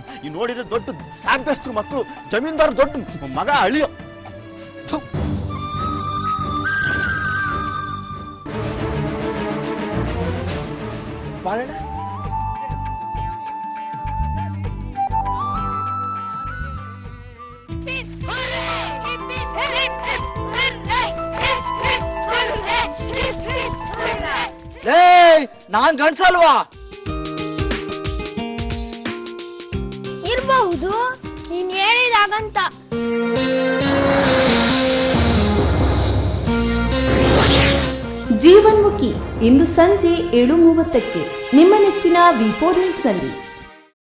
ಈ ನೋಡಿದ್ರೆ ದೊಡ್ಡ ಸಾಂಪೇಸ್ತರು ಮಕ್ಕಳು ಜಮೀನ್ದಾರ್ ದೊಡ್ಡ ಮಗ ಅಳಿಯೋ ಥು. ಬಾಳಣ್ಣ ಏಯ್ ನಾನ್ ಗಂಡ್ಸಲ್ವಾ ಇರಬಹುದು ನೀನ್ ಹೇಳಿದಾಗಂತ ಜೀವನ್ಮುಖಿ ಇಂದು ಸಂಜೆ ಏಳು ಮೂವತ್ತಕ್ಕೆ ನಿಮ್ಮ ನೆಚ್ಚಿನ ವಿ ಫೋರ್ ನ್ಯೂಸ್ನಲ್ಲಿ